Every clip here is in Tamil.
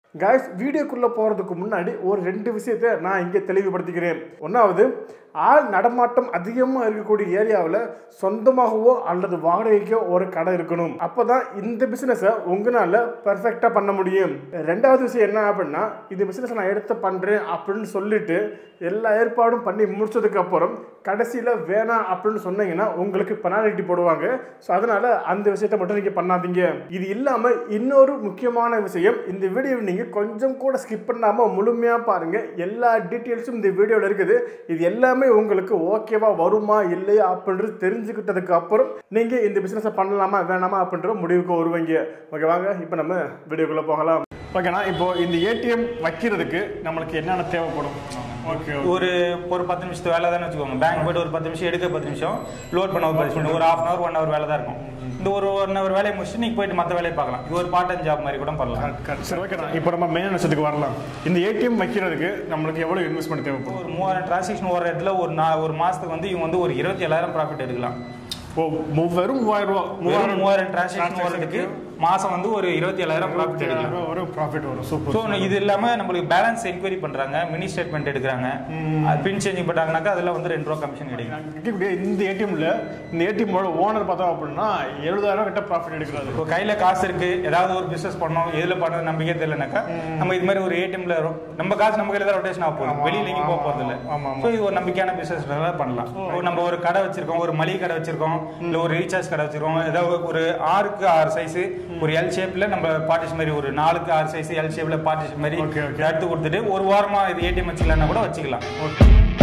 காய்ஸ் வீடியோக்குள்ளே போகிறதுக்கு முன்னாடி ஒரு ரெண்டு விஷயத்தை நான் இங்கே தெளிவுபடுத்திக்கிறேன் ஒன்றாவது ஆள் நடமாட்டம் அதிகமாக இருக்கக்கூடிய ஏரியாவில் சொந்தமாகவோ அல்லது வாடகைக்கோ ஒரு கடை இருக்கணும் அப்போ தான் இந்த பிஸ்னஸை உங்களால் பர்ஃபெக்டாக பண்ண முடியும் ரெண்டாவது விஷயம் என்ன அப்படின்னா இந்த பிஸ்னஸ் நான் எடுத்து பண்ணுறேன் அப்படின்னு சொல்லிட்டு எல்லா ஏற்பாடும் பண்ணி முடிச்சதுக்கு அப்புறம் கடைசியில் வேணாம் அப்படின்னு சொன்னீங்கன்னா உங்களுக்கு பெனாலிட்டி போடுவாங்க ஸோ அதனால் அந்த விஷயத்தை மட்டும் நீங்கள் பண்ணாதீங்க இது இல்லாமல் இன்னொரு முக்கியமான விஷயம் இந்த வீடியோ நீங்கள் கொஞ்சம் கூட ஸ்கிப் பண்ணாமல் முழுமையாக பாருங்கள் எல்லா டீட்டெயில்ஸும் இந்த வீடியோவில் இருக்குது இது எல்லாமே உங்களுக்கு ஓகேவா வருமா இல்லையா அப்படின்றது தெரிஞ்சுக்கிட்டதுக்கு அப்புறம் நீங்கள் இந்த பிஸ்னஸை பண்ணலாமா வேணாமா அப்படின்ற முடிவுக்கு வருவீங்க ஓகே வாங்க இப்போ நம்ம வீடியோக்குள்ளே போகலாம் ஓகேண்ணா இப்போ இந்த ஏடிஎம் வைக்கிறதுக்கு நம்மளுக்கு என்னென்ன தேவைப்படும் ஓகே ஒரு ஒரு பத்து நிமிஷத்து வேலை தான் வச்சுக்கோங்க பேங்க் போய்ட்டு ஒரு பத்து நிமிஷம் எடுக்க பத்து நிமிஷம் லோட் பண்ண ஒரு பத்து நிமிஷம் ஒரு ஹாஃப் ஹவர் ஒன் ஹவர் வேலை தான் இருக்கும் இந்த ஒரு ஒன் ஹவர் வேலையை முடிச்சுட்டு நீங்கள் போயிட்டு மற்ற வேலையை பார்க்கலாம் இது ஒரு பார்ட் டைம் ஜாப் மாதிரி கூட பண்ணலாம் சரி ஓகேண்ணா இப்போ நம்ம மெயின் விஷயத்துக்கு வரலாம் இந்த ஏடிஎம் வைக்கிறதுக்கு நம்மளுக்கு எவ்வளோ இன்வெஸ்ட்மெண்ட் தேவைப்படும் ஒரு மூவாயிரம் டிரான்சாக்ஷன் ஒரு இடத்துல ஒரு நா ஒரு மாதத்துக்கு வந்து இவங்க வந்து ஒரு இருபத்தி ஏழாயிரம் ப்ராஃபிட் எடுக்கலாம் ஓ மூ- வெறும் மூவாயிரம் ரூபா வெறும் மூவாயிரம் டிரான்சாக்ஷன் வரதுக்கு மாதம் வந்து ஒரு இருபத்தி ஏழாயிரம் ப்ராஃபிட் எடுக்கலாம் ரூபா ஒரு ப்ராஃபிட் வரும் சூப்பர் ஸோ இது இல்லாம நம்மளுக்கு பேலன்ஸ் என்கொயரி பண்றாங்க மினி ஸ்டேட்மெண்ட் எடுக்கிறாங்க பின் சேஞ்ச் பண்ணாங்கனாக்கா அதில் வந்து ரெண்டு ரூபா கமிஷன் கிடைக்கும் இருக்கக்கூடிய இந்த ஏடிஎம்ல இந்த ஏடிஎம்மோட ஓனர் பார்த்தோம் அப்படின்னா எழுபதாயிரம் கிட்ட ப்ராஃபிட் எடுக்கிறாரு இப்போ கையில காசு இருக்கு ஏதாவது ஒரு பிசினஸ் பண்ணோம் எதுல பண்ணது நம்பிக்கை தெரியலனாக்கா நம்ம இது மாதிரி ஒரு ஏடிஎம்ல நம்ம காசு நம்ம கையில தான் ரொட்டேஷன் ஆக போகுது வெளியில எங்கேயும் போக போறது இல்ல ஆமா, ஸோ இது ஒரு நம்பிக்கையான பிசினஸ் பண்ணலாம் இப்போ நம்ம ஒரு கடை வச்சிருக்கோம் ஒரு மளிகை கடை வச்சிருக்கோம் இல்ல ஒரு ரீசார்ஜ் கடை வச்சிருக்கோம் ஏதாவது ஒரு ஆறுக்கு ஆறு சைஸ் ஒரு எல் ஷேப்ல நம்ம பார்ட்டிஷன் மாதிரி ஒரு நாலுக்கு ஆறு சைஸ் எல் ஷேப்ல பார்ட்டிஷன் மாதிரி Okay, okay. எடுத்து கொடுத்துட்டு ஒரு வாரமா இது ஏடிஎம் வச்சுக்கலாம்னா கூட வச்சுக்கலாம் ஓகே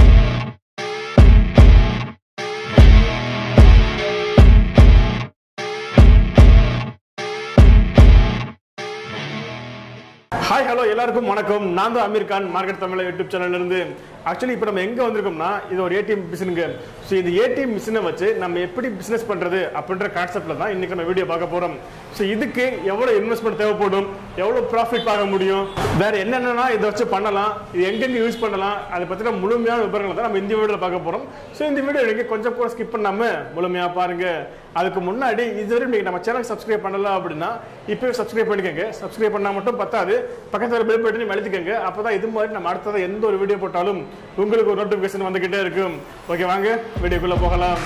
ஹாய் ஹலோ எல்லாருக்கும் வணக்கம் நான் தான் அமீர் கான் மார்க்கெட் தமிழ் யூடியூப் சேனல்ல இருந்து ஆக்சுவலி இப்போ நம்ம எங்க வந்திருக்கோம்னா இது ஒரு ஏடிஎம் மிஷினுங்க ஸோ இந்த ஏடிஎம் மிஷினை வச்சு நம்ம எப்படி பிசினஸ் பண்றது அப்படின்ற கான்செப்ட்ல தான் இன்னைக்கு நம்ம வீடியோ பார்க்க போறோம் ஸோ இதுக்கு எவ்வளவு இன்வெஸ்ட்மெண்ட் தேவைப்படும் எவ்வளவு ப்ராஃபிட் பார்க்க முடியும் வேற என்னென்னலாம் இதை வச்சு பண்ணலாம் இது எங்கெங்க யூஸ் பண்ணலாம் அதை பத்தின முழுமையான விவரங்களை தான் நம்ம இந்த வீடியோல பார்க்க போறோம் ஸோ இந்த வீடியோ நீங்க கொஞ்சம் கூட ஸ்கிப் பண்ணாம முழுமையா பாருங்க அதுக்கு முன்னாடி இதுவரை நீங்க நம்ம சேனல் சப்ஸ்கிரைப் பண்ணல அப்படின்னா இப்பவே சப்ஸ்கிரைப் பண்ணிக்கோங்க சப்ஸ்கிரைப் பண்ணா மட்டும் பத்தாது பக்கத்துல பெல் பட்டனை அழுத்திக்கோங்க அப்பதான் இது மாதிரி நம்ம அடுத்தது எந்த ஒரு வீடியோ போட்டாலும் உங்களுக்கு ஒரு நோட்டிபிகேஷன் வந்துகிட்டே இருக்கும் ஓகே வாங்க வீடியோக்குள்ள போகலாம்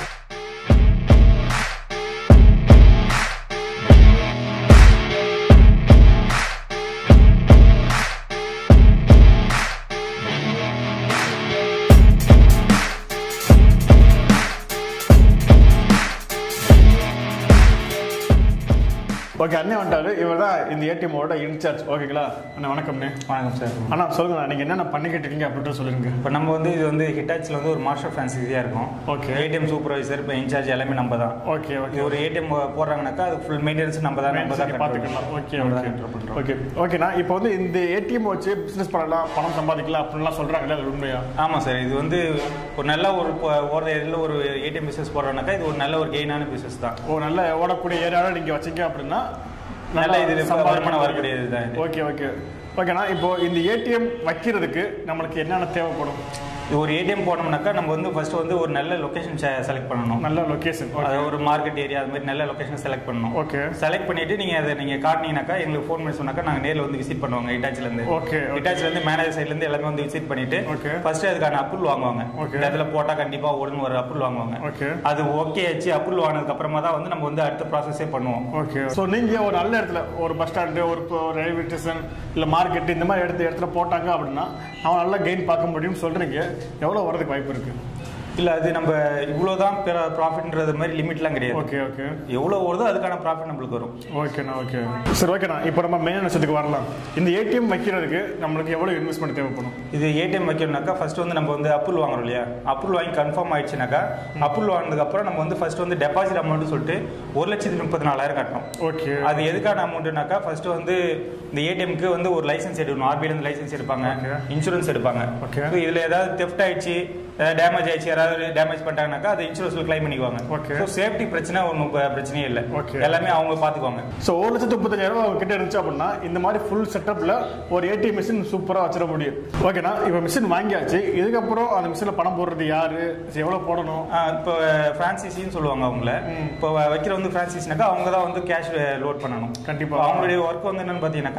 ஓகே அண்ணே வந்துட்டாரு இவர் தான் இந்த ஏடிஎம்மோட இன்சார்ஜ் ஓகேங்களா அண்ணா வணக்கம்ண்ணே வணக்கம் சார் அண்ணா சொல்லுங்க நீங்க என்னென்ன பண்ணிக்கிட்டு இருக்கீங்க அப்படின்ட்டு சொல்லுங்க இப்போ நம்ம வந்து இது வந்து ஹிட்டாச்சில் வந்து ஒரு மாஸ்டர் ஃப்ரான்சைஸியாக இருக்கும் Okay. ஏடிஎம் சூப்பர்வைசர் இப்போ இன்சார்ஜ் எல்லாமே நம்ம தான் ஓகே ஓகே இது ஒரு ஏடிஎம் போடுறாங்கனாக்கா அது ஃபுல் மெயின்டெனன்ஸ் நம்ம தான் நம்ம தான் பார்த்துக்கலாம் ஓகே நம்ம தான் ஓகே control பண்றோம். ஓகே ஓகேண்ணா இப்போ வந்து இந்த ஏடிஎம் வச்சு பிசினஸ் பண்ணலாம் பணம் சம்பாதிக்கலாம் அப்படின்லாம் சொல்றாங்களே அது உண்மையா ஆமாம் சார் இது வந்து ஒரு நல்ல ஒரு இப்போ ஓடுற ஏரியாவில் ஒரு ஏடிஎம் பிஸ்னஸ் போடுறோம்னாக்கா இது ஒரு நல்ல ஒரு கெயினான பிஸ்னஸ் தான் ஓ நல்ல ஓடக்கூடிய ஏரியாவில் நீங்க வச்சீங்க அப்படின்னா நல்ல இது சம்பாதிக்க வருமானம் முடியும். வரக்கூடியது தான் இது. ஓகே ஓகே ஓகேண்ணா இப்போ இந்த ஏடிஎம் வைக்கிறதுக்கு நம்மளுக்கு என்னென்ன தேவைப்படும் இது ஒரு ஏடிஎம் போனோம்னாக்கா நம்ம வந்து ஃபர்ஸ்ட் வந்து ஒரு நல்ல லொகேஷன் செலக்ட் பண்ணணும் நல்ல லொகேஷன் அதாவது ஒரு மார்க்கெட் ஏரியா அது மாதிரி நல்ல லொகேஷன் செலக்ட் பண்ணணும் ஓகே செலக்ட் பண்ணிட்டு நீங்க அதை நீங்க காட்டினீங்கனாக்கா எங்களுக்கு ஃபோன் பண்ணி சொன்னாக்கா நாங்க நேர்ல வந்து விசிட் பண்ணுவாங்க இட்டாச்சில இருந்து Okay, okay. இட்டாச்சில இருந்து மேனேஜர் சைடுல இருந்து எல்லாமே வந்து விசிட் பண்ணிட்டு Okay. ஃபர்ஸ்ட் அதுக்கான அப்ரூவல் வாங்குவாங்க Okay. இந்த இடத்துல போட்டா கண்டிப்பா ஓடுன்னு ஒரு அப்ரூவல் வாங்குவாங்க ஓகே அது ஓகே ஆச்சு அப்ரூவல் வாங்கினதுக்கு அப்புறமா தான் வந்து நம்ம வந்து அடுத்த ப்ராசஸே பண்ணுவோம் ஓகே ஸோ நீங்கள் ஒரு நல்ல இடத்துல ஒரு பஸ் ஸ்டாண்டு ஒரு இப்போ ரயில்வே ஸ்டேஷன் இல்லை மார்க்கெட் இந்த மாதிரி இடத்து இடத்துல போட்டாங்க அப்படின்னா அவன் நல்லா கெயின் பார்க்க முடியும்னு சொல்கிறீங்க எவ்வளோ வரதுக்கு வாய்ப்பு இருக்குது இல்ல அது நம்ம இவ்வளவுதான் ப்ராஃபிட்ன்றது மாதிரி லிமிட்லாம் கிடையாது ஓகே ஓகே எவ்வளவு வருதோ அதுக்கான ப்ராஃபிட் நம்மளுக்கு வரும் ஓகேண்ணா ஓகே சரி ஓகேண்ணா இப்போ நம்ம மெயின் விஷயத்துக்கு வரலாம் இந்த ஏடிஎம் வைக்கிறதுக்கு நம்மளுக்கு எவ்வளோ இன்வெஸ்ட்மெண்ட் தேவைப்படும் இது ஏடிஎம் வைக்கணும்னாக்கா ஃபர்ஸ்ட் வந்து நம்ம வந்து அப்ரூவல் வாங்குறோம் இல்லையா அப்ரூவல் வாங்கி கன்ஃபார்ம் ஆயிடுச்சுனாக்கா அப்ரூவல் வாங்கினதுக்கு அப்புறம் நம்ம வந்து ஃபர்ஸ்ட் வந்து டெபாசிட் அமௌண்ட் சொல்லிட்டு ஒரு லட்சத்தி முப்பத்தி நாலாயிரம் கட்டணும் ஓகே அது எதுக்கான அமௌண்ட்னாக்கா ஃபர்ஸ்ட் வந்து இந்த ஏடிஎம்க்கு வந்து ஒரு லைசன்ஸ் எடுக்கணும் ஆர்பிஐல இருந்து லைசன்ஸ் எடுப்பாங்க Okay. இன்சூரன்ஸ் எடுப்பாங்க Okay. So, இதுல ஏதாவது தெஃப்ட் ஆயிடுச்சு டேமேஜ் ஆயிடுச்சு யாராவது டேமேஜ் பண்ணிட்டாங்கனாக்கா அது இன்சூரன்ஸ்ல கிளைம் பண்ணிக்குவாங்க Okay. ஸோ சேஃப்டி பிரச்சனை ஒன்றும் பிரச்சனையே இல்லை Okay. எல்லாமே அவங்க பார்த்துக்குவாங்க ஸோ ஒரு லட்சத்து முப்பத்தஞ்சாயிரம் ரூபா அவங்க கிட்ட இருந்துச்சு அப்படின்னா இந்த மாதிரி ஃபுல் செட்டப்பில் ஒரு ஏடிஎம் மிஷின் சூப்பராக வச்சிட முடியும் ஓகேண்ணா இப்போ மிஷின் வாங்கியாச்சு இதுக்கப்புறம் அந்த மிஷினில் பணம் போடுறது யாரு எவ்வளோ போடணும் ஆஹ் இப்போ பிரான்சிசின்னு சொல்லுவாங்க அவங்கள இப்போ வைக்கிற வந்து பிரான்சிஸ்னாக்கா அவங்க தான் வந்து கேஷ் லோட் பண்ணணும் கண்டிப்பா. இப்போ அவங்களுடைய ஒர்க் வந்து என்னன்னு பார்த்தீங்கன்னாக்கா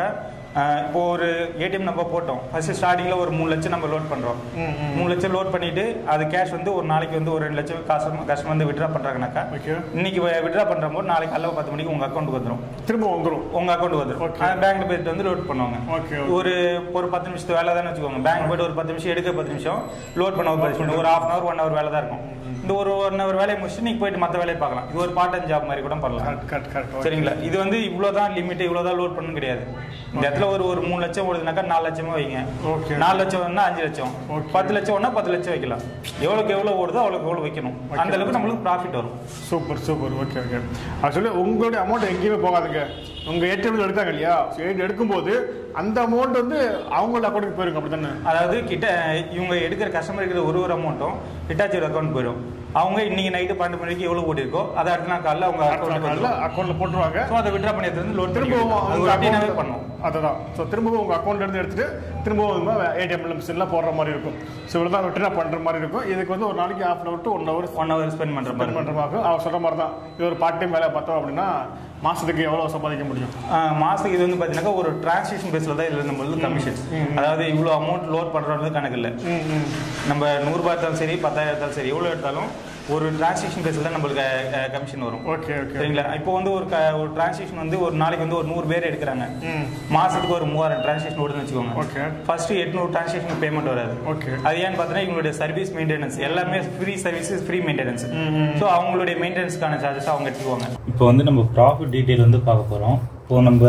ஆஹ் இப்போ ஒரு ஏடிஎம் நம்ம போட்டோம் ஃபர்ஸ்ட் ஸ்டார்டிங்ல ஒரு மூணு லட்சம் நம்ம லோட் பண்றோம் மூணு லட்சம் லோட் பண்ணிட்டு அது கேஷ் வந்து ஒரு நாளைக்கு வந்து ஒரு ரெண்டு லட்சம் காசு கஸ்டமர் வந்து விட்ரா பண்றாங்கனாக்கா ஓகே இன்னைக்கு விட்ரா பண்ற போது நாளைக்கு காலைல பத்து மணிக்கு உங்க அக்கௌண்ட் வந்துடும் திரும்ப வந்துடும் உங்க அக்கௌண்ட் வந்துடும் Okay. பேங்க்ல போயிட்டு வந்து லோட் பண்ணுவாங்க ஓகே ஒரு ஒரு பத்து நிமிஷத்து வேலை தான் வச்சுக்கோங்க பேங்க் போயிட்டு ஒரு பத்து நிமிஷம் எடுக்க பத்து நிமிஷம் லோட் பண்ண ஒரு பத்து நிமிஷம் ஒரு half an hour one hour வேலை தான் இருக்கும் இந்த ஒரு ஒன் ஹவர் வேலையை முடிச்சுட்டு நீங்க போயிட்டு மற்ற வேலையை பார்க்கலாம் இது ஒரு பார்ட் டைம் ஜாப் மாதிரி கூட பண்ணலாம் கரெக்ட் கரெக்ட் கரெக்ட் சரிங்களா இது வந்து இவ்வளவுதான் லிமிட் இவ்வளவுதான் லோட் பண்ணணும் கிடையாது இந்த இடத்துல ஒரு ஒரு மூணு லட்சம் ஓடுதுனாக்கா நாலு லட்சமா வைங்க Okay. நாலு லட்சம் வேணா அஞ்சு லட்சம் Okay. பத்து லட்சம் வேணா பத்து லட்சம் வைக்கலாம் எவ்வளவுக்கு எவ்வளவு ஓடுதோ அவ்வளவுக்கு எவ்வளவு வைக்கணும் அந்த அளவுக்கு நம்மளுக்கு ப்ராஃபிட் வரும் super super okay okay actually உங்களுடைய அமௌண்ட் எங்கேயுமே போகாதுங்க உங்கள் ஏடிஎம்ல எடுத்தாங்க இல்லையா ஸோ எடுக்கும்போது அந்த அமௌண்ட் வந்து அவங்களோட அக்கௌண்ட்டுக்கு போயிருங்க அப்படி தானே அதாவது கிட்ட இவங்க எடுக்கிற கஸ்டமர் இருக்கிற ஒரு ஒரு அமௌண்ட்டும் ஹிட்டாச்சி அக்கௌண்ட் போயிடும் அவங்க இன்னைக்கு நைட்டு பன்னெண்டு மணிக்கு எவ்வளவு ஓடி இருக்கோ அதை அடுத்த நாள் காலைல அவங்க அக்கௌண்ட் காலையில் அக்கௌண்ட்டில் போட்டுருவாங்க ஸோ அதை விட்ரா பண்ணி எடுத்து வந்து லோட் திரும்பவும் அது அவங்க ஒரு அப்படின்னாவே account- பண்ணும் அதுதான் ஸோ திரும்பவும் உங்கள் அக்கௌண்ட்ல இருந்து எடுத்துட்டு திரும்பவும் ஏடிஎம்ல மிஷினில் போடுற மாதிரி இருக்கும் ஸோ இவ்வளோ தான் விட்ரா பண்ணுற மாதிரி இருக்கும் இதுக்கு வந்து ஒரு நாளைக்கு half an hour to one hour one hour spend பண்ற ஸ்பெண்ட் மாதிரி பண்ணுற மாதிரி அவர் சொல்கிற மாதிரி தான் இது ஒரு பார்ட் டைம் வேலை பார்த்தோம் அப்படின்னா மாதத்துக்கு எவ்வளோ சம்பாதிக்க முடியும் ஆஹ் மாசத்துக்கு இது வந்து பாத்தீங்கன்னா ஒரு டிரான்சாக்ஷன் பேஸ்ல தான் இதுல நம்மளுக்கு கமிஷன் அதாவது இவ்வளவு அமௌண்ட் லோட் பண்றது கணக்கு இல்ல ம் ம் நம்ம நூறுபா எடுத்தாலும் சரி பத்தாயிரம் எடுத்தாலும் சரி எவ்வளவு எடுத்தாலும் ஒரு டிரான்சாக்ஷன் பேஸ்ல தான் நம்மளுக்கு கமிஷன் வரும் ஓகே ஓகே சரிங்களா இப்போ வந்து ஒரு க- ஒரு டிரான்சாக்ஷன் வந்து ஒரு நாளைக்கு வந்து ஒரு நூறு பேர் எடுக்கிறாங்க ம் மாசத்துக்கு ஒரு மூவாயிரம் டிரான்சாக்ஷன் ஓடுதுன்னு வச்சுக்கோங்க ஓகே ஃபர்ஸ்ட் எட்நூறு டிரான்சாக்ஷன் பேமெண்ட் வராது ஓகே அது ஏன்னு பார்த்தீங்கன்னா இவங்களுடைய சர்வீஸ் மெயின்டெனன்ஸ் எல்லாமே free services free maintenance so அவங்களுடைய மெயின்டெனன்ஸ்க்கான சார்ஜஸ் அவங்க எடுத்துக்குவாங்க இப்போ வந்து நம்ம ப்ராஃபிட் டீட்டெயில் வந்து பார்க்க போகிறோம் இப்போ நம்ம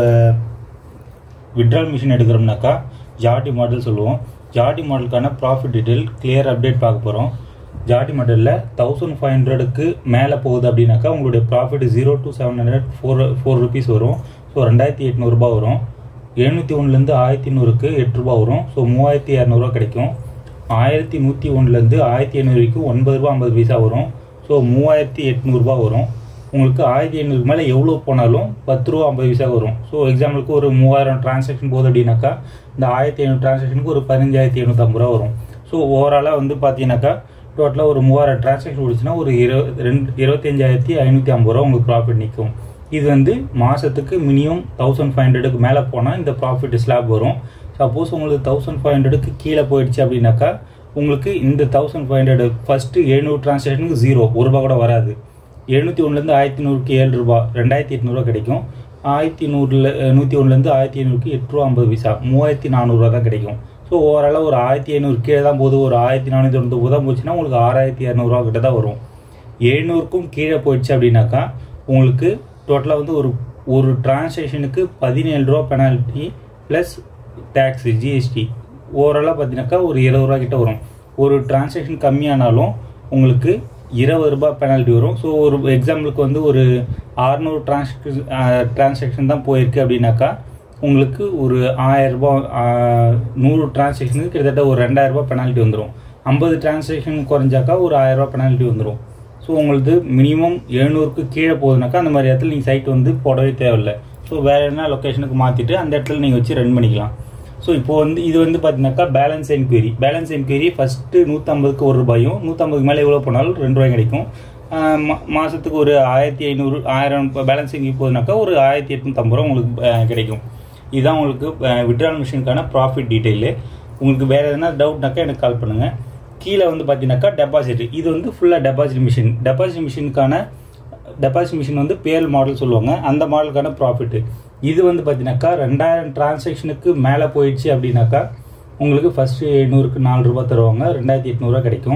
விட்ரால் மிஷின் எடுக்கிறோம்னாக்கா ஜாடி மாடல் சொல்லுவோம் ஜாடி மாடலுக்கான ப்ராஃபிட் டீட்டெயில் கிளியர் அப்டேட் பார்க்க போகிறோம் ஜாடி மாடலில் தௌசண்ட் ஃபைவ் ஹண்ட்ரடுக்கு மேலே போகுது அப்படின்னாக்கா உங்களுடைய profit zero to seven hundred four four rupees வரும் ஸோ ரெண்டாயிரத்தி எட்நூறுபா வரும் எழுநூற்றி ஒன்றுலேருந்து ஆயிரத்தி நூறுக்கு எட்டு ரூபா வரும் ஸோ மூவாயிரத்தி இரநூறுவா கிடைக்கும் ஆயிரத்தி நூற்றி ஒன்றுலேருந்து ஆயிரத்தி ஐநூறு வரைக்கும் ஒன்பது ரூபா ஐம்பது பைசா வரும் ஸோ மூவாயிரத்தி எட்நூறுபா வரும் உங்களுக்கு ஆயிரத்தி ஐநூறுக்கு மேலே எவ்வளோ போனாலும் பத்து ரூபா ஐம்பது பைசா வரும் ஸோ எக்ஸாம்பிளுக்கு ஒரு மூவாயிரம் டிரான்சாக்ஷன் போகுது அப்படின்னாக்கா இந்த ஆயிரத்தி ஐநூறு டிரான்சாக்ஷனுக்கு ஒரு பதினஞ்சாயிரத்தி எழுநூற்றம்பது ரூபா வரும் ஸோ ஓவராலாக வந்து பார்த்தீங்கன்னாக்கா டோட்டலாக ஒரு மூவாயிரம் டிரான்சாக்ஷன் முடிச்சுன்னா ஒரு இருபது ரெண்டு இருபத்தஞ்சாயிரத்தி ஐநூற்றி ஐம்பது ரூபா உங்களுக்கு ப்ராஃபிட் நிற்கும் இது வந்து மாதத்துக்கு மினிமம் தௌசண்ட் ஃபைவ் ஹண்ட்ரடுக்கு மேலே போனால் இந்த ப்ராஃபிட் ஸ்லாப் வரும் சப்போஸ் உங்களுக்கு தௌசண்ட் ஃபைவ் ஹண்ட்ரடுக்கு கீழே போயிடுச்சு அப்படின்னாக்கா உங்களுக்கு இந்த தௌசண்ட் ஃபைவ் ஹண்ட்ரட் ஃபஸ்ட்டு எழுநூறு டிரான்சாக்ஷனுக்கு ஜீரோ ஒரு ரூபா கூட வராது எழுநூற்றி ஒன்றுலேருந்து ஆயிரத்தி நூறுக்கு ஏழு ரூபா ரெண்டாயிரத்தி எட்நூறுவா கிடைக்கும் ஆயிரத்தி நூறில் நூற்றி ஒன்றுலேருந்து ஆயிரத்தி ஐநூறுக்கு எட்டு ரூபா ஐம்பது பைசா மூவாயிரத்தி நானூறுரூவா தான் கிடைக்கும் ஸோ ஓவராலாக ஒரு ஆயிரத்தி ஐநூறு கீழே தான் போகுது ஒரு ஆயிரத்தி நானூற்றி தொண்ணூறு தான் போச்சுன்னா உங்களுக்கு ஆறாயிரத்தி இரநூறுவா கிட்ட தான் வரும் எழுநூறுக்கும் கீழே போயிடுச்சு அப்படின்னாக்கா உங்களுக்கு டோட்டலாக வந்து ஒரு ஒரு டிரான்சாக்ஷனுக்கு பதினேழு ரூபா பெனால்ட்டி ப்ளஸ் டேக்ஸ் ஜிஎஸ்டி ஓவராலாக பார்த்தீங்கன்னாக்கா ஒரு இருபது ரூபா கிட்ட வரும் ஒரு டிரான்சாக்ஷன் கம்மியானாலும் உங்களுக்கு இருபது ரூபாய் பெனால்ட்டி வரும் ஸோ ஒரு எக்ஸாம்பிளுக்கு வந்து ஒரு அறநூறு டிரான்சாக்ஷன் டிரான்சாக்ஷன் தான் போயிருக்கு அப்படின்னாக்கா உங்களுக்கு ஒரு ஆயிரம் ரூபாய் ஆஹ், நூறு டிரான்சாக்ஷனுக்கு கிட்டத்தட்ட ஒரு ரெண்டாயிரம் ரூபாய் பெனால்ட்டி வந்துடும் ஐம்பது டிரான்சாக்ஷன் குறைஞ்சாக்கா ஒரு ஆயிரம் ரூபாய் பெனால்ட்டி வந்துடும் ஸோ உங்களுக்கு மினிமம் எழுநூறுக்கு கீழே போகுதுனாக்கா அந்த மாதிரி இடத்துல நீங்கள் சைட் வந்து போடவே தேவையில்லை ஸோ வேறு என்ன லொக்கேஷனுக்கு மாற்றிட்டு அந்த இடத்துல நீங்கள் வச்சு ரன் பண்ணிக்கலாம் ஸோ இப்போ வந்து இது வந்து பார்த்தீங்கன்னாக்கா balance enquiry balance enquiry first நூற்றம்பதுக்கு ஒரு ரூபாயும் நூற்றம்பதுக்கு மேலே எவ்வளோ போனாலும் ரெண்டு ரூபாயும் கிடைக்கும் ஆஹ் மா- மாசத்துக்கு ஒரு ஆயிரத்தி ஐநூறு ஆயிரம் பேலன்ஸ் எங்கே போகுதுனாக்கா ஒரு ஆயிரத்தி எட்நூற்றம்பது ரூபா உங்களுக்கு ஆஹ் கிடைக்கும் இதுதான் உங்களுக்கு விட்ரால் மிஷினுக்கான ப்ராஃபிட் டீட்டெயிலு உங்களுக்கு வேறு எதனா டவுட்னாக்கா எனக்கு கால் பண்ணுங்கள் கீழே வந்து பார்த்தீங்கன்னாக்கா டெபாசிட் இது வந்து ஃபுல்லாக டெபாசிட் மிஷின் டெபாசிட் மிஷினுக்கான டெபாசிட் மிஷின் வந்து பேல் மாடல் சொல்லுவாங்க அந்த மாடலுக்கான ப்ராஃபிட் இது வந்து பார்த்தீங்கன்னாக்கா ரெண்டாயிரம் டிரான்சாக்ஷனுக்கு மேலே போயிடுச்சு அப்படின்னாக்கா உங்களுக்கு ஃபஸ்ட்டு எழுநூறுக்கு நாலு ரூபா தருவாங்க ரெண்டாயிரத்தி எட்நூறுவா கிடைக்கும்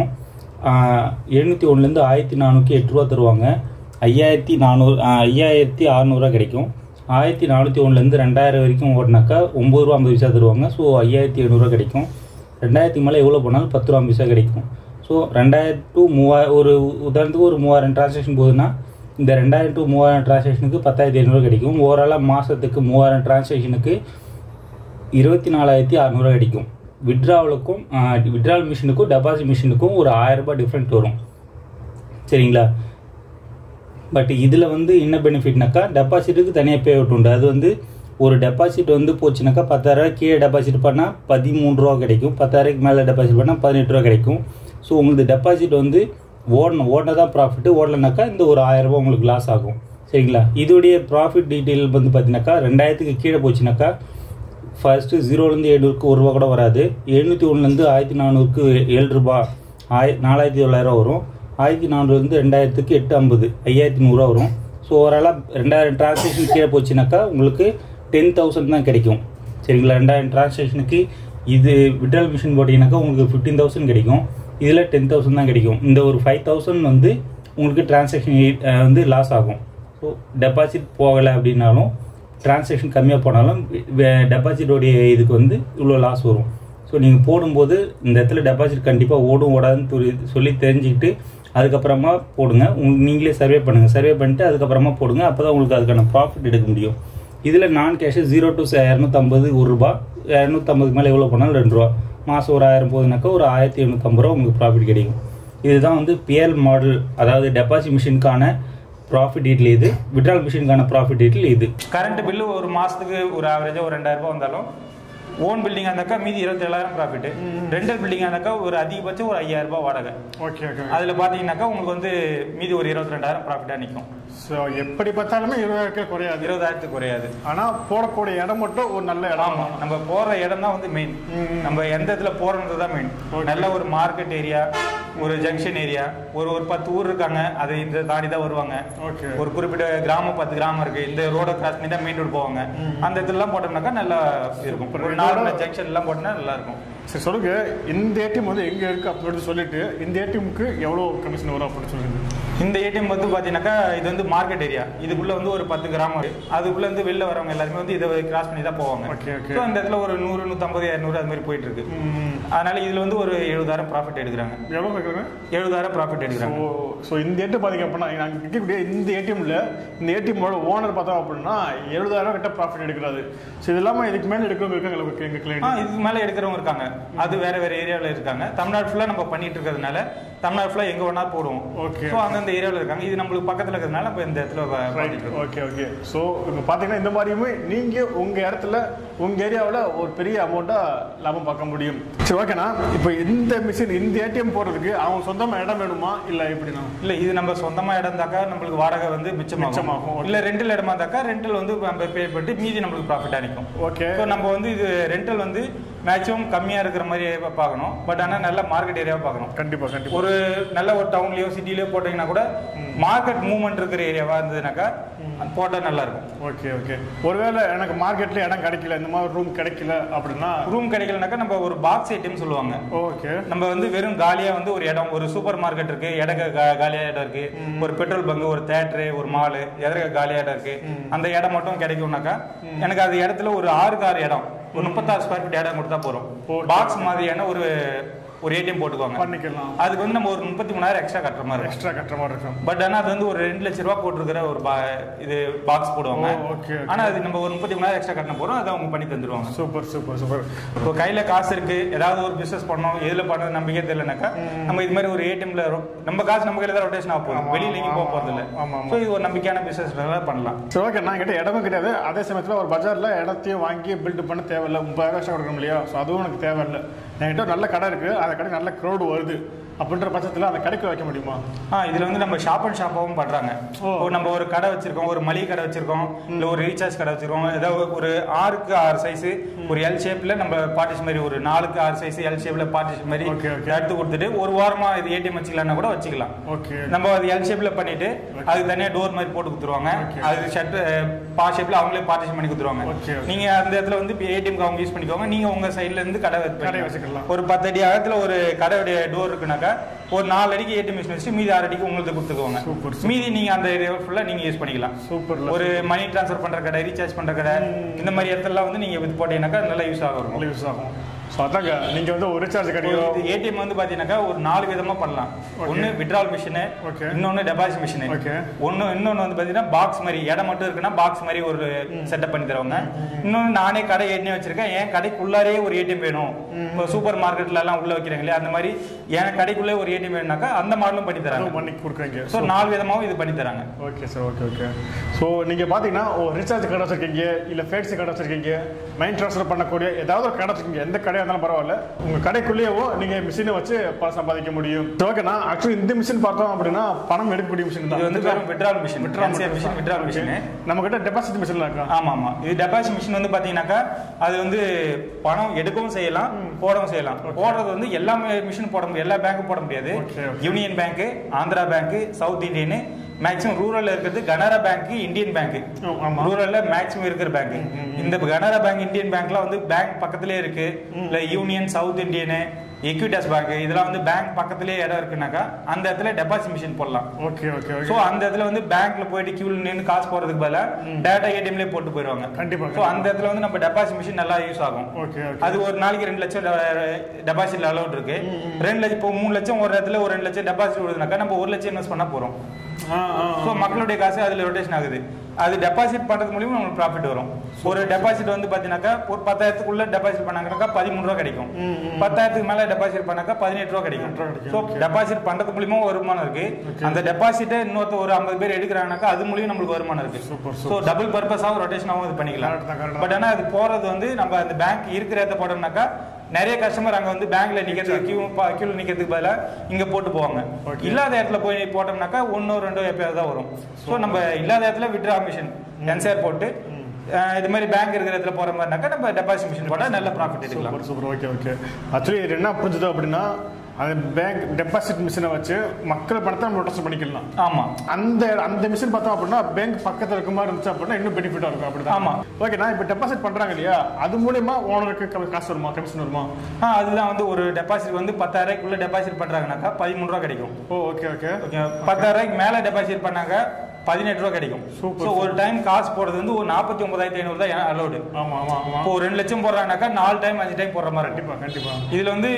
எழுநூற்றி ஒன்றுலேருந்து ஆயிரத்தி நானூற்றி எட்டு ரூபா தருவாங்க ஐயாயிரத்தி நானூறு ஐயாயிரத்தி அறநூறுவா கிடைக்கும் ஆயிரத்தி நானூற்றி ஒன்றுலேருந்து ரெண்டாயிரம் வரைக்கும் ஓடினாக்கா ஒம்பது ரூபா ஐம்பது பைசா தருவாங்க ஸோ ஐயாயிரத்தி எழுநூறுவா கிடைக்கும் ரெண்டாயிரத்துக்கு மேலே எவ்வளோ போனாலும் பத்து ரூபா ஐம்பது பைசா கிடைக்கும் ஸோ ரெண்டாயிரம் டு மூவாயிரம் ஒரு உதாரணத்துக்கு ஒரு மூவாயிரம் டிரான்சாக்ஷன் போகுதுன்னா இந்த ரெண்டாயிரம் டு மூவாயிரம் டிரான்சாக்ஷனுக்கு பத்தாயிரத்தி ஐநூறு கிடைக்கும் ஓவராலாக மாதத்துக்கு மூவாயிரம் டிரான்சாக்ஷனுக்கு இருபத்தி நாலாயிரத்தி அறநூறுவா கிடைக்கும் விட்ராவலுக்கும் விட்ராவல் மிஷினுக்கும் டெபாசிட் மிஷினுக்கும் ஒரு ஆயிரம் ரூபாய் டிஃப்ரெண்ட் வரும் சரிங்களா பட் இதில் வந்து என்ன பெனிஃபிட்னாக்கா டெபாசிட்டுக்கு தனியாக பே அவுட் உண்டு அது வந்து ஒரு டெபாசிட் வந்து போச்சுனாக்கா பத்தாயிரம் கீழே டெபாசிட் பண்ணால் பதிமூணு ரூபா கிடைக்கும் பத்தாயிரக்கு மேலே டெபாசிட் பண்ணால் பதினெட்டு ரூபா கிடைக்கும் ஸோ உங்களுக்கு டெபாசிட் வந்து ஓடணும் ஓடினா தான் ப்ராஃபிட்டு ஓடலைனாக்கா இந்த ஒரு ஆயிரம் ரூபாய் உங்களுக்கு லாஸ் ஆகும் சரிங்களா இதோடைய ப்ராஃபிட் டீட்டெயில் வந்து பார்த்தீங்கன்னாக்கா ரெண்டாயிரத்துக்கு கீழே போச்சுனாக்கா ஃபர்ஸ்ட்டு ஜீரோலேருந்து ஏழுநூறுக்கு ஒரு ரூபா கூட வராது எழுநூற்றி ஒன்றுலேருந்து ஆயிரத்தி நானூறுக்கு ஏழு ரூபா ஆய நாலாயிரத்தி தொள்ளாயிரம் வரும் ஆயிரத்தி நானூறுலேருந்து ரெண்டாயிரத்துக்கு எட்டு ஐம்பது ஐயாயிரத்தி நூறுரூவா வரும் ஸோ ஓவராலாக ரெண்டாயிரம் டிரான்சாக்ஷன் கீழே போச்சுனாக்கா உங்களுக்கு டென் தௌசண்ட் தான் கிடைக்கும் சரிங்களா ரெண்டாயிரம் டிரான்சாக்ஷனுக்கு இது விட்ரால் மிஷின் போட்டிங்கனாக்கா உங்களுக்கு ஃபிஃப்டீன் தௌசண்ட் கிடைக்கும் இதில் டென் தௌசண்ட் தான் கிடைக்கும் இந்த ஒரு ஃபைவ் தௌசண்ட் வந்து உங்களுக்கு டிரான்சாக்ஷன் வந்து லாஸ் ஆகும் ஸோ டெபாசிட் போகலை அப்படின்னாலும் டிரான்சாக்ஷன் கம்மியாக போனாலும் டெபாசிட்டோடைய இதுக்கு வந்து இவ்வளோ லாஸ் வரும் ஸோ நீங்கள் போடும்போது இந்த இடத்துல டெபாசிட் கண்டிப்பாக ஓடும் ஓடாதுன்னு சொல்லி- சொல்லி தெரிஞ்சுக்கிட்டு அதுக்கப்புறமா போடுங்க உங்களுக்கு நீங்களே சர்வே பண்ணுங்கள் சர்வே பண்ணிட்டு அதுக்கப்புறமா போடுங்க அப்போ தான் உங்களுக்கு அதுக்கான ப்ராஃபிட் எடுக்க முடியும் இதில் நான் கேஷ் ஜீரோ டு இரநூத்தம்பது ஒரு ரூபா இரநூத்தம்பதுக்கு மேலே எவ்வளோ போனாலும் ரெண்டு ரூபா மாதம் ஒரு ஆயிரம் போகுதுனாக்கா ஒரு ஆயிரத்தி எழுநூற்றம்பது ரூபா உங்களுக்கு ப்ராஃபிட் கிடைக்கும் இதுதான் வந்து பிஎல் மாடல் அதாவது டெபாசிட் மிஷினுக்கான ப்ராஃபிட் டீட்டில் இது விட்ரால் மிஷினுக்கான ப்ராஃபிட் டீட்டில் இது கரண்ட் பில்லு ஒரு மாசத்துக்கு ஒரு ஆவரேஜா ஒரு ரெண்டாயிரம் ரூபாய் வந்தாலும் ஓன் பில்டிங் இருந்தாக்கா மீதி இருபத்தேழாயிரம் ப்ராஃபிட் ரெண்டல் பில்டிங் இருந்தாக்கா ஒரு அதிகபட்சம் ஒரு ஐயாயிரம் ரூபாய் வாடகை ஓகே ஓகே அதுல பாத்தீங்கன்னாக்கா உங்களுக்கு வந்து மீதி ஒரு இருபத்தி ரெண்டாயிரம் ப்ராஃபிட்டா நிற்கும் ஸோ எப்படி பார்த்தாலுமே இருபதாயிரம் குறையாது இருபதாயிரத்துக்கு குறையாது ஆனா போடக்கூடிய இடம் மட்டும் ஒரு நல்ல இடம் ஆமா நம்ம போற இடம் தான் வந்து மெயின் நம்ம எந்த இடத்துல போறோம்ன்றது தான் மெயின் நல்ல ஒரு மார்க்கெட் ஏரியா ஒரு ஜங்ஷன் ஏரியா ஒரு ஒரு பத்து ஊர் இருக்காங்க அது இந்த தாண்டி தான் வருவாங்க ஓகே ஒரு குறிப்பிட்ட கிராமம் பத்து கிராமம் இருக்கு இந்த ரோட கிராஸ் பண்ணி தான் மெயின் ரோடு போவாங்க அந்த இடத்துல எல்லாம் போட்டோம்னாக்கா நல்லா இருக்கும் ஒரு நாலு ஜங்ஷன் எல்லாம் போட்டோம்னா நல்லா இருக்கும் சரி சொல்லுங்க இந்த ஏடிஎம் வந்து எங்க இருக்கு அப்படின்னு சொல்லிட்டு இந்த ஏடிஎம்க்கு எவ்வளவு கமிஷன் வரும் அப்படின்னு சொல்லுங்க இந்த ஏடிஎம் வந்து பாத்தீங்கன்னாக்கா இது வந்து மார்க்கெட் ஏரியா இதுக்குள்ள வந்து ஒரு பத்து கிராமம் இருக்கு அதுக்குள்ள இருந்து வெளில வரவங்க எல்லாருமே வந்து இதை கிராஸ் பண்ணி தான் போவாங்க Okay, okay. So, அந்த இடத்துல ஒரு நூறு நூத்தம்பது இரநூறு அது மாதிரி போயிட்டு இருக்கு அதனால இதுல வந்து ஒரு எழுபதாயிரம் ப்ராஃபிட் எடுக்கிறாங்க எவ்வளவு கேட்குறாங்க எழுபதாயிரம் ப்ராஃபிட் எடுக்கிறாங்க ஸோ ஸோ இந்த ஏடிஎம் பார்த்தீங்க அப்படின்னா நாங்கள் இருக்கக்கூடிய இந்த ஏடிஎம்ல இந்த ஏடிஎம்மோட ஓனர் பார்த்தோம் அப்படின்னா எழுபதாயிரம் கிட்ட ப்ராஃபிட் எடுக்கிறாரு ஸோ இது இல்லாமல் இதுக்கு மேலே எடுக்கிறவங்க இருக்காங்க எங்களுக்கு எங்கள் ஆ கிளைண்ட் இதுக்கு மேல எடுக்கிறவங்க இருக்காங்க அது வேற வேற ஏரியாவில் இருக்காங்க தமிழ்நாடு ஃபுல்லா நம்ம பண்ணிட்டு இருக்கிறதுனால தமிழ்நாடு ஃபுல்லா எங்க வேணா போடுவோம் Okay. ஸோ அந்தந்த ஏரியாவில் இருக்காங்க இது நம்மளுக்கு பக்கத்துல இருக்கிறதுனால நம்ம இந்த இடத்துல ப- பண்ணிட்டு இருக்கோம் ஓகே ஓகே ஸோ இப்போ பார்த்தீங்கன்னா இந்த மாதிரியுமே நீங்கள் உங்கள் இடத்துல உங்கள் ஏரியாவில் ஒரு பெரிய அமௌண்ட்டாக லாபம் பார்க்க முடியும் சரி ஓகேண்ணா இப்போ இந்த மிஷின் இந்த ஏடிஎம் போடுறதுக்கு அவங்க சொந்தமாக இடம் வேணுமா இல்லை எப்படிண்ணா இல்ல இது நம்ம சொந்தமா இடம் இருந்தாக்கா நம்மளுக்கு வாடகை வந்து மிச்சமாகும் மிச்சமாகும். இல்ல ரெண்டல் இடமா இருந்தாக்கா ரெண்டல் வந்து நம்ம பே பண்ணிட்டு மீதி நம்மளுக்கு ப்ராஃபிட் அளிக்கும் ஓகே ஸோ நம்ம வந்து இது ரெண்டல் வந்து மேக்ஸிமம் கம்மியா இருக்கிற மாதிரி பார்க்கணும் பட் ஆனா நல்ல மார்க்கெட் ஏரியாவை பார்க்கணும் கண்டிப்பாக கண்டிப்பாக ஒரு நல்ல ஒரு டவுன்லயோ சிட்டிலயோ போட்டீங்கன்னா கூட மார்க்கெட் மூவ்மெண்ட் இருக்கிற ஏரியாவா இருந்ததுனாக்கா போட்டா நல்லா இருக்கும் ஓகே ஓகே ஒருவேளை எனக்கு மார்க்கெட்டில் இடம் கிடைக்கல இந்த மாதிரி ரூம் கிடைக்கல அப்படின்னா ரூம் கிடைக்கலனாக்கா நம்ம ஒரு பாக்ஸ் ஐட்டம் சொல்லுவாங்க ஓகே நம்ம வந்து வெறும் காலியா வந்து ஒரு இடம் ஒரு சூப்பர் மார்க்கெட் இருக்கு இடக்க கா- காலியா இடம் இருக்கு ஒரு பெட்ரோல் பங்க் ஒரு தேட்டரு ஒரு மாலு எதிர்க்க காலியா இடம் இருக்கு அந்த இடம் மட்டும் கிடைக்கும்னாக்கா எனக்கு அது இடத்துல ஒரு ஆறுக்கு ஆறு இடம் ஒரு முப்பத்தாறு ஸ்கொயர் ஃபீட் இடம் கொடுத்தா போறோம் பாக்ஸ் மாதிரியான ஒரு ஒரு ஏடிஎம் போட்டுக்குவாங்க பண்ணிக்கலாம் அதுக்கு வந்து நம்ம ஒரு முப்பத்தி மூணாயிரம் எக்ஸ்ட்ரா கட்டுற மாதிரி இருக்கும் எக்ஸ்ட்ரா கட்டுற மாதிரி இருக்கும் பட் ஆனா அது வந்து ஒரு ரெண்டு லட்ச ரூபா போட்டிருக்கிற ஒரு பா- இது பாக்ஸ் போடுவாங்க ஓ, okay, okay. ஆனா அது நம்ம ஒரு முப்பத்தி மூணாயிரம் எக்ஸ்ட்ரா கட்டின போறோம் அதை அவங்க பண்ணி தந்துருவாங்க சூப்பர் சூப்பர் சூப்பர் இப்போ கையில காசு இருக்கு ஏதாவது ஒரு பிசினஸ் பண்ணணும் எதுல பண்ணது நம்பிக்கை தெரியலனாக்கா நம்ம இது மாதிரி ஒரு ஏடிஎம்ல நம்ம காசு நம்ம கையில தான் ரொட்டேஷன் ஆக போகுது வெளியில எங்கேயும் போக போறது இல்ல ஆமா, ஆமா. ஸோ இது ஒரு நம்பிக்கையான பிசினஸ் பண்ணலாம் சரி ஓகே நான் கிட்ட இடமும் கிடையாது அதே சமயத்தில் ஒரு பஜாரில் இடத்தையும் வாங்கி பில்டு பண்ண தேவையில்ல முப்பதாயிரம் வருஷம் கொடுக்கணும் இல்லையா ஸோ அதுவும் எனக்கு தேவையில்லை என்கிட்ட ஒரு நல்ல கடை இருக்குது அந்த கடை நல்ல க்ரௌடு வருது அப்படின்ற பட்சத்தில் அந்த கடைக்கு வைக்க முடியுமா ஆ இதுல வந்து நம்ம ஷாப் அண்ட் ஷாப்பாவும் பண்றாங்க ஓ. இப்போ நம்ம ஒரு கடை வச்சிருக்கோம் ஒரு மளிகை கடை வச்சிருக்கோம் இல்ல ஒரு ரீசார்ஜ் கடை வச்சிருக்கோம் ஏதாவது ஒரு ஆறுக்கு ஆறு சைஸ் ஒரு எல் ஷேப்ல நம்ம பார்ட்டிஷன் மாதிரி ஒரு நாலுக்கு ஆறு சைஸ் எல் ஷேப்ல பார்ட்டிஷன் மாதிரி Okay, okay. எடுத்து கொடுத்துட்டு ஒரு வாரமா இது ஏடிஎம் வச்சுக்கலாம்னா கூட வச்சுக்கலாம் ஓகே நம்ம அது எல் ஷேப்ல பண்ணிட்டு அதுக்கு தனியா டோர் மாதிரி போட்டு கொடுத்துருவாங்க Okay. அது ஷர்ட் பா ஷேப்ல அவங்களே பார்ட்டிஷன் பண்ணி கொடுத்துருவாங்க Okay, okay. நீங்க அந்த இடத்துல வந்து ஏடிஎம் அவங்க யூஸ் பண்ணிக்கோங்க நீங்க உங்க சைடுல இருந்து கடை கடை வச்சுக்கலாம். வச்சுக்கலாம். ஒரு பத்து அடி அகத்துல ஒரு கடையுடைய டோர் இருக்குனாக்கா ஒரு நாலு அடிக்கு ஏடிஎம் மிஷின் வச்சு மீதி ஆறு அடிக்கு உங்களுக்கு கொடுத்துக்குவாங்க Super, மீதி நீங்க அந்த ஏரியா ஃபுல்லா நீங்க யூஸ் பண்ணிக்கலாம் சூப்பர்ல ஒரு மணி ட்ரான்ஸ்ஃபர் பண்ற கடை ரீசார்ஜ் பண்ற கடை இந்த மாதிரி இடத்துல வந்து நீங்க வித்து போட்டீங்கன்னாக்கா நல்லா யூஸ் ஆகும் நல்ல யூஸ் ஆகும் ஸோ அதாங்க நீங்கள் வந்து ஒரு ரீசார்ஜ் கடையோ ஏடிஎம் வந்து பாத்தீங்கன்னாக்கா ஒரு நாலு விதமா பண்ணலாம் ஒன்னு விட்ரால் மிஷின் Okay. இன்னொன்னு டெபாசிட் மிஷின் Okay. ஒன்னு இன்னொன்னு வந்து பாத்தீங்கன்னா பாக்ஸ் மாதிரி இடம் மட்டும் இருக்குன்னா பாக்ஸ் மாதிரி ஒரு செட்டப் பண்ணி தருவாங்க இன்னொன்னு நானே கடை ஏடிஎம் வச்சிருக்கேன் என் கடைக்குள்ளாரே ஒரு ஏடிஎம் வேணும் இப்போ சூப்பர் மார்க்கெட்ல எல்லாம் உள்ள வைக்கிறாங்க இல்லையா அந்த மாதிரி என் கடைக்குள்ளே ஒரு ஏடிஎம் வேணும்னாக்கா அந்த மாடலும் பண்ணி தராங்க அதுவும் பண்ணி கொடுக்குறீங்க ஸோ நாலு விதமாவும் இது பண்ணி தராங்க okay sir okay okay so நீங்கள் பார்த்தீங்கன்னா ஒரு ரீசார்ஜ் கடை வச்சிருக்கீங்க இல்லை ஃபேக்ஸ் கடை வச்சிருக்கீங்க மைண்ட் ட்ரான்ஸ்ஃபர் பண்ணக்கூடிய ஏதாவது ஒரு கடை வச்சிருக்கீங்க எந்த கடை கடையாக இருந்தாலும் பரவாயில்ல உங்கள் கடைக்குள்ளேயேவோ நீங்கள் மிஷினை வச்சு பணம் சம்பாதிக்க முடியும் ஓகேண்ணா ஆக்சுவலி இந்த மிஷின் பார்த்தோம் அப்படின்னா பணம் எடுக்கக்கூடிய மிஷின் இது வந்து வெறும் withdrawal machine withdrawal machine withdrawal machine நம்ம கிட்ட டெபாசிட் மிஷின்லாம் இருக்கா ஆமா ஆமா இது டெபாசிட் மிஷின் வந்து பாத்தீங்கன்னாக்கா அது வந்து பணம் எடுக்கவும் செய்யலாம் போடவும் செய்யலாம் போடுறது வந்து எல்லா மிஷின் போட முடியாது எல்லா பேங்க்கும் போட முடியாது Okay, okay. Union Bank Andhra Bank South Indian maximum ரூரல்ல இருக்கிறது கனரா பேங்க் இந்தியன் பேங்க் ஓ, ஆமா. ரூரல்ல மேக்ஸிமம் இருக்கிற பேங்க் இந்த கனரா பேங்க் இந்தியன் பேங்க்ல வந்து பேங்க் பக்கத்திலே இருக்கு இல்ல Union South Indian Equitas Bank இதெல்லாம் வந்து பேங்க் பக்கத்திலே இடம் இருக்குனாக்கா அந்த இடத்துல டெபாசிட் மிஷின் போடலாம் ஓகே ஓகே சோ ஓகே அந்த இடத்துல வந்து பேங்க்ல போயிட்டு கியூல நின்னு காசு போறதுக்கு பதிலா டேட்டா ஏடிஎம்லயே போட்டு போயிருவாங்க கண்டிப்பா, சோ அந்த இடத்துல வந்து நம்ம டெபாசிட் மிஷின் நல்லா யூஸ் ஆகும் ஓகே ஓகே அது ஒரு நாளைக்கு ரெண்டு லட்சம் டெபாசிட் அலௌட் இருக்கு ரெண்டு லட்சம் இப்போ மூணு லட்சம் ஒரு இடத்துல ஒரு ரெண்டு லட்சம் டெபாசிட் விடுதுனாக்கா நம்ம ஒரு லட்சம் இன்வெஸ்ட் பண்ண போறோம் ஆ ஆ ஸோ மக்களுடைய காசு அதுல ரொட்டேஷன் ஆகுது அது டெபாசிட் பண்றது மூலியமா நமக்கு ப்ராஃபிட் வரும் ஒரு டெபாசிட் வந்து பாத்தீங்கன்னாக்கா ஒரு பத்தாயிரத்துக்குள்ள டெபாசிட் பண்ணாங்கனாக்கா பதிமூணு ரூபா கிடைக்கும் பத்தாயிரத்துக்கு மேல டெபாசிட் பண்ணாக்கா பதினெட்டு ரூபா கிடைக்கும் ஸோ டெபாசிட் பண்றது மூலியமா வருமானம் இருக்கு அந்த டெபாசிட்டை இன்னொருத்த ஒரு ஐம்பது பேர் எடுக்கிறாங்கனாக்கா அது மூலியம் நம்மளுக்கு வருமானம் இருக்கு Super, ஸோ டபுள் பர்பஸாகவும் ரொட்டேஷனாகவும் இது பண்ணிக்கலாம் Correct தான், correct தான். பட் ஆனா அது போறது வந்து நம்ம அந்த பேங்க் இருக்கிற இடத்த போட்டோம்னாக்கா நிறைய கஸ்டமர் அங்க வந்து பேங்க்ல நிக்கிறதுக்கு கியூ கியூல நிக்கிறதுக்கு பதிலா இங்க போட்டு போவாங்க Okay. இல்லாத இடத்துல போய் போட்டோம்னாக்கா ஒன்னோ ரெண்டோ எப்பயாவது தான் வரும் ஸோ நம்ம இல்லாத இடத்துல விட்ரா மிஷின் என்சேர் போட்டு அஹ், இது மாதிரி பேங்க் இருக்கிற இடத்துல போற மாதிரினாக்கா நம்ம டெபாசிட் மிஷின் போட்டா நல்ல ப்ராஃபிட் எடுக்கலாம் super super okay okay actually இது என்ன புரிஞ்சுது அப்படின்னா அந்த பேங்க் டெபாசிட் மிஷினை வச்சு மக்கள் பணத்தை நம்ம ரொட்டேஷன் பண்ணிக்கலாம் ஆமா அந்த அந்த மிஷின் பார்த்தோம் அப்படின்னா பேங்க் பக்கத்துல இருக்க மாதிரி இருந்துச்சு அப்படின்னா இன்னும் பெனிஃபிட்டா இருக்கும் அப்படிதான் ஆமா. ஓகே நான் இப்போ டெபாசிட் பண்றாங்க இல்லையா அது மூலியமா ஓனருக்கு க- காசு வருமா கமிஷன் வருமா ஆ அதுதான் வந்து ஒரு டெபாசிட் வந்து பத்தாயிரம் ரூபாய்க்குள்ள டெபாசிட் பண்றாங்கனாக்கா பதிமூணு ரூபா கிடைக்கும் ஓ ஓகே ஓகே ஓகே பத்தாயிரம் ரூபாய்க்கு மேல டெபாசிட் பண்ணாங்க பதினெட்டு ரூபா கிடைக்கும் Super, ஸோ ஒரு டைம் காசு போடுறது வந்து ஒரு நாற்பத்தி ஒன்பதாயிரத்தி ஐநூறு தான் அலௌடு ஆமா ஆமா ஆமா இப்போ ஒரு ரெண்டு லட்சம் போடுறாங்கனாக்கா நாலு டைம் அஞ்சு டைம் போடுற மாதிரி இருக்கு கண்டிப்பா கண்டிப்பா இதுல வந்து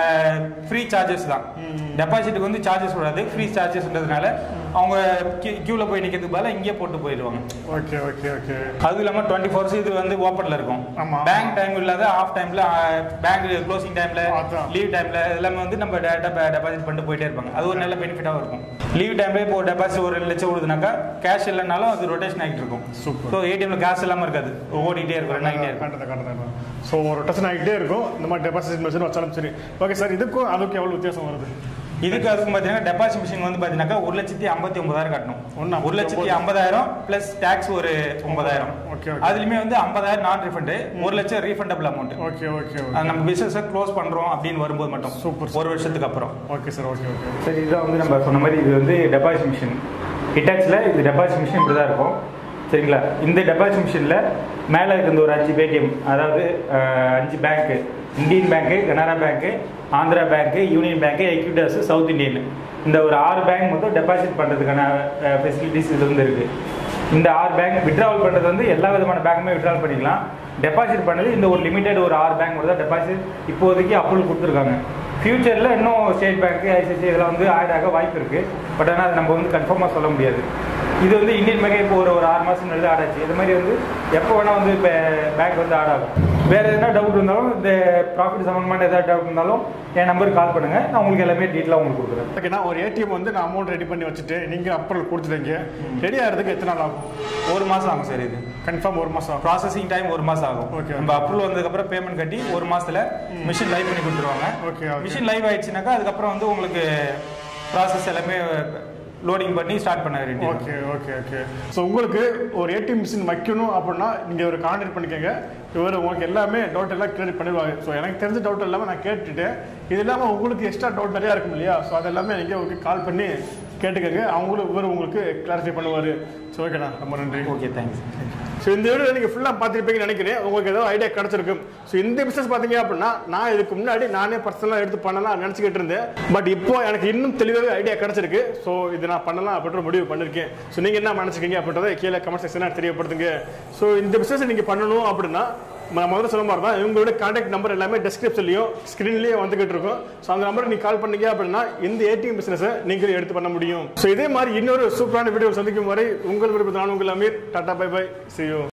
ஃப்ரீ சார்ஜஸ் தான் டெபாசிட்டுக்கு வந்து சார்ஜஸ் வராது ஃப்ரீ சார்ஜஸ்ன்றதுனால அவங்க கியூல போய் நிக்கிறதுக்கு பதிலா இங்கேயே போட்டு போயிடுவாங்க ஓகே ஓகே ஓகே அதுவும் இல்லாம டுவெண்ட்டி ஃபோர்ஸ் இது வந்து ஓப்பன்ல இருக்கும் ஆமா. பேங்க் டைம் இல்லாத ஆஃப் டைம்ல பேங்க் க்ளோசிங் டைம்ல அதான். லீவ் டைம்ல எல்லாமே வந்து நம்ம டேரக்டா டெபாசிட் பண்ணிட்டு போயிட்டே இருப்பாங்க அது ஒரு நல்ல பெனிஃபிட்டாகவும் இருக்கும் லீவ் டைம்ல இப்போ டெபாசிட் ஒரு ரெண்டு லட்சம் விடுதுனாக்கா கேஷ் இல்லைனாலும் அது ரொட்டேஷன் ஆகிட்டு இருக்கும் Super. ஸோ ஏடிஎம்ல கேஷ் இல்லாம இருக்காது ஓடிட்டே இருக்கும் ரன் ஆகிட்டே இருக்கும் கண்டதை கண்டதை ஸோ ஒரு ரொட்டேஷன் ஆகிட்டே இருக்கும் இந்த மாதிரி டெபாசிட் மிஷின் வச்சாலும் சரி ஓகே சார் இதுக்கும் அதுக்கும் எவ்வளவு வித்தியாசம் வருது இதுக்கு அதுக்கும் பார்த்தீங்கன்னா டெபாசிட் மிஷின் வந்து பார்த்தீங்கன்னாக்கா ஒரு லட்சத்தி ஐம்பத்தி ஒன்பதாயிரம் கட்டணும் ஒண்ணா, ஒரு லட்சத்தி ஐம்பதாயிரம் பிளஸ் டேக்ஸ் ஒரு ஒன்பதாயிரம் Okay, okay. அதுலயுமே வந்து ஐம்பதாயிரம் நான் ரீஃபண்ட் ஒரு லட்சம் ரீஃபண்டபிள் அமௌண்ட் ஓகே ஓகே அது நம்ம பிசினஸ் க்ளோஸ் பண்றோம் அப்படின்னு வரும்போது மட்டும் Super, ஒரு வருஷத்துக்கு அப்புறம் ஓகே சார் ஓகே ஓகே சரி இதுதான் வந்து நம்ம சொன்ன மாதிரி இது வந்து டெபாசிட் மிஷின் ஹிட்டாச்சில் இது டெபாசிட் மிஷின் இப்படி தான் இருக்கும் சரிங்களா இந்த டெபாசிட் மிஷினில் மேலே இருக்கிற ஒரு அஞ்சு பேடிஎம் அதாவது அஹ், அஞ்சு பேங்க்கு இந்தியன் பேங்க்கு கனரா பேங்க்கு ஆந்திரா பேங்க்கு யூனியன் பேங்க்கு எக்யூட்டாஸ் சவுத் இந்தியன் இந்த ஒரு ஆறு பேங்க் மட்டும் டெபாசிட் பண்ணுறதுக்கான ஃபெசிலிட்டிஸ் இது வந்து இருக்குது இந்த ஆறு பேங்க் விட்ராவல் பண்ணுறது வந்து எல்லா விதமான பேங்க்குமே விட்ராவல் பண்ணிக்கலாம் டெபாசிட் பண்ணது இந்த ஒரு லிமிடெட் ஒரு ஆறு பேங்க் மட்டும் தான் டெபாசிட் இப்போதைக்கு அப்ரூவல் கொடுத்துருக்காங்க ஃபியூச்சரில் இன்னும் ஸ்டேட் பேங்க் ஐசிஐசி இதெல்லாம் வந்து ஆட் ஆக வாய்ப்பு இருக்குது பட் ஆனால் அதை நம்ம வந்து கன்ஃபார்மாக சொல்ல முடியாது இது வந்து இந்தியன் பேங்க் இப்போ ஒரு ஒரு ஆறு மாதம் முன்னாடி ஆட் ஆச்சு இது மாதிரி வந்து எப்போ வேணால் வந்து இப்போ பேங்க் வந்து ஆட் ஆகும் வேறு எதனா டவுட் இருந்தாலும் இந்த ப்ராஃபிட் சம்மந்தமான ஏதாவது டவுட் இருந்தாலும் என் நம்பருக்கு கால் பண்ணுங்கள் நான் உங்களுக்கு எல்லாமே டீட்டெயிலாக உங்களுக்கு கொடுக்குறேன் ஓகேண்ணா ஒரு ஏடிஎம் வந்து நான் அமௌண்ட் ரெடி பண்ணி வச்சுட்டு நீங்கள் அப்ரூவல் கொடுத்துட்டீங்க ரெடி ஆகிறதுக்கு எத்தனை நாள் ஆகும் ஒரு மாதம் ஆகும் சார் இது கன்ஃபார்ம் ஒரு மாதம் ஆகும் ப்ராசஸிங் டைம் ஒரு மாசம் ஆகும் Okay. நம்ம அப்ரூவல் வந்ததுக்கப்புறம் பேமெண்ட் கட்டி ஒரு மாசத்துல மிஷின் லைவ் பண்ணி கொடுத்துருவாங்க Okay, okay. மிஷின் லைவ் ஆயிடுச்சுனாக்கா அதுக்கப்புறம் வந்து உங்களுக்கு ப்ராசஸ் எல்லாமே லோடிங் பண்ணி ஸ்டார்ட் பண்ண வேண்டியது ஓகே ஓகே ஓகே ஸோ உங்களுக்கு ஒரு ஏடிஎம் மிஷின் வைக்கணும் அப்படின்னா நீங்கள் ஒரு கான்டாக்ட் பண்ணிக்கோங்க இவர் உங்களுக்கு எல்லாமே டவுட் எல்லாம் கிளியர் பண்ணிடுவாங்க ஸோ எனக்கு தெரிஞ்ச டவுட் எல்லாமே நான் கேட்டுட்டேன் இது இல்லாமல் உங்களுக்கு எக்ஸ்ட்ரா டவுட் நிறையா இருக்கும் இல்லையா ஸோ அது எல்லாமே நீங்கள் உங்களுக்கு கால் பண்ணி கேட்டுக்கோங்க அவங்களும் இவர் உங்களுக்கு கிளாரிஃபை பண்ணுவார் ஸோ ஓகேண்ணா ரொம்ப நன்றி ஓகே தேங்க்ஸ் ஸோ இந்த வீடியோ நீங்கள் ஃபுல்லாக பார்த்துருப்பீங்கன்னு நினைக்கிறேன் உங்களுக்கு ஏதோ ஐடியா கிடச்சிருக்கும் ஸோ இந்த பிஸ்னஸ் பார்த்தீங்க அப்படின்னா நான் இதுக்கு முன்னாடி நானே பர்சனலாக எடுத்து பண்ணலாம் நினச்சிக்கிட்டு இருந்தேன் பட் இப்போ எனக்கு இன்னும் தெளிவாகவே ஐடியா கிடச்சிருக்கு ஸோ இது நான் பண்ணலாம் அப்படின்ற முடிவு பண்ணியிருக்கேன் ஸோ நீங்கள் என்ன நினச்சிக்கிங்க அப்படின்றத கீழே கமெண்ட் செக்ஷனாக தெரியப்படுத்துங்க ஸோ இந்த பிஸ்னஸ் நீங்கள் பண்ணணும் அப்படின்னா நான் முதல்ல சொன்ன மாதிரி தான் இவங்களோட கான்டாக்ட் நம்பர் எல்லாமே டிஸ்கிரிப்ஷன்லையும் ஸ்க்ரீன்லேயும் வந்துகிட்டு இருக்கும் ஸோ அந்த நம்பருக்கு நீங்கள் கால் பண்ணீங்க அப்படின்னா இந்த ஏடிஎம் பிஸ்னஸை நீங்களும் எடுத்து பண்ண முடியும் ஸோ இதே மாதிரி இன்னொரு சூப்பரான வீடியோ சந்திக்கும் வரை உங்கள் விருப்பம் நான் உங்கள் Amir tata bye bye see you